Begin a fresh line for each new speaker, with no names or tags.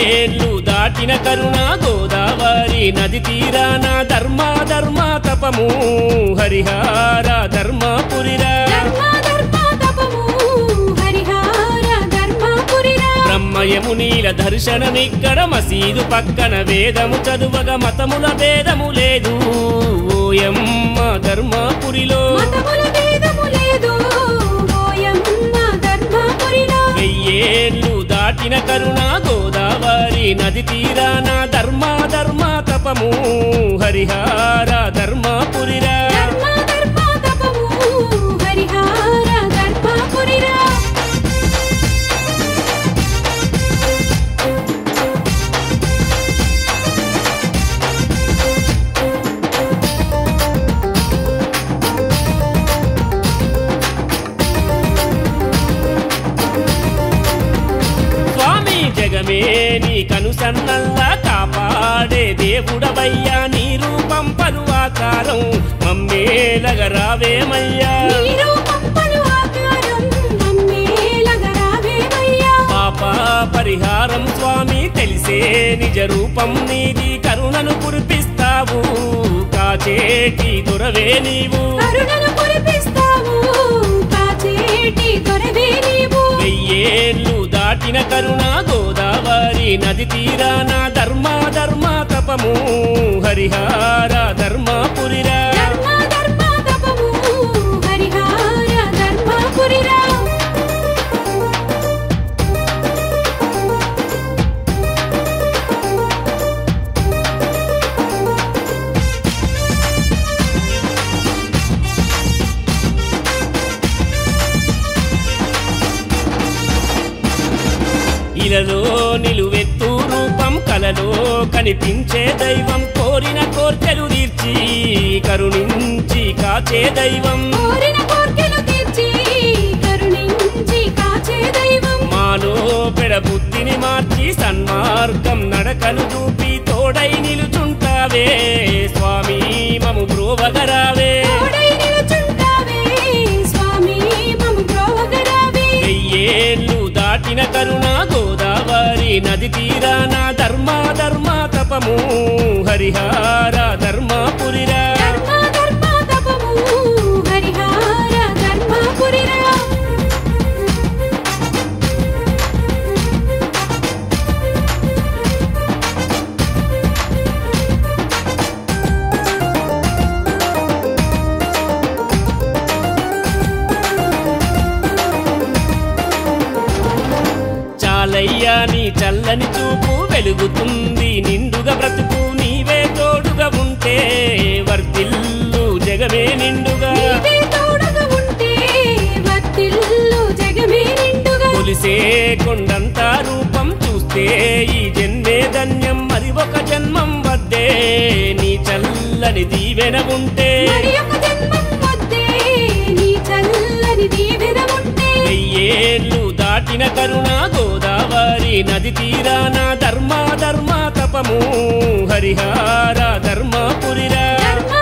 వెయ్యేళ్ళు దాటిన కరుణ గోదావరి నది తీరాన ధర్మ ధర్మ తపము హరిహార ధర్మపురిరా
ధర్మ ధర్మ తపము హరిహార ధర్మపురిరా
బ్రహ్మయమునీల దర్శనమిక్కడ మసీదు పక్కన వేదము చదువగ మతముల భేదము లేదు ఓయమ్మ ధర్మపురిలో
మతముల భేదము లేదు ఓయమ్మ ధర్మపురిలో
వెయ్యేళ్ళు దాటిన కరుణ గోదావరి నది తీరాన ధర్మ ధర్మ తపము హరిహార ధర్మపురిరా
ధర్మ ధర్మ తపము హరిహార ధర్మపురిరా
స్వామి జగమే నీ కనుసన్నల్లా కాపాడే దేవుడవయ్యా నీ రూపం పలు ఆకారం మమ్మేలగరావేమయ్యా
నీరు పంపలు ఆకారం నమ్మేలగరావేమయ్యా
పాప పరిహారం స్వామి తెలిసే నిజ రూపం నీది కరుణను కురిపిస్తావు కాచేటి దొరవే నీవు
కరుణను కురిపిస్తావు కాచేటి దొరవే నీవు
వెయ్యేళ్ళు దాటిన కరుణ గోదావరి నది తీరాన ధర్మ ధర్మ తపము హరిహార ధర్మపురిరా
ధర్మ ధర్మ తపము హరిహార ధర్మపురిరా
ఇలలో నిలువెత్తు రూపం కలలో కనిపించే దైవం కోరిన కోర్కెలు తీర్చి కరుణించి కాచే దైవం
కోరిన కోర్కెలు తీర్చి కరుణించి కాచే దైవం
మాలో పెడబుద్ధిని మార్చి సన్మార్గం నడకను చూపి తోడై నిలుచుంటావే స్వామి మము బ్రోవగరావే
తోడై నిలుచుంటావే స్వామి మము బ్రోవగరావే
వెయ్యేళ్ళు దాటిన కరుణ గోదావరి నది తీరాన ధర్మ ధర్మ తపము హరిహార ధర్మపురిరా
ధర్మ ధర్మ తపము హరిహార ధర్మపురిరా
చాలయ్యా నీ చల్లని చూపు వెలుగుతుంది నిండుగా బ్రతుకు నీవే తోడుగా ఉంటే వర్తిల్లు జగమే నిండుగా
నీవే తోడుగా ఉంటే వర్తిల్లు జగమే నిండుగా
కొలిసే కొండంత రూపం చూస్తే ఈ జన్మే ధన్యం మరి ఒక జన్మం వద్దే నీ చల్లని దీవెన ఉంటే
మరి ఒక జన్మం వద్దే నీ చల్లని దీవెన ఉంటే
వెయ్యేళ్ళు దాటిన కరుణ గోదావరి నది తీరాన ధర్మ ధర్మ తపము హరిహార ధర్మపురిరా
ధర్మ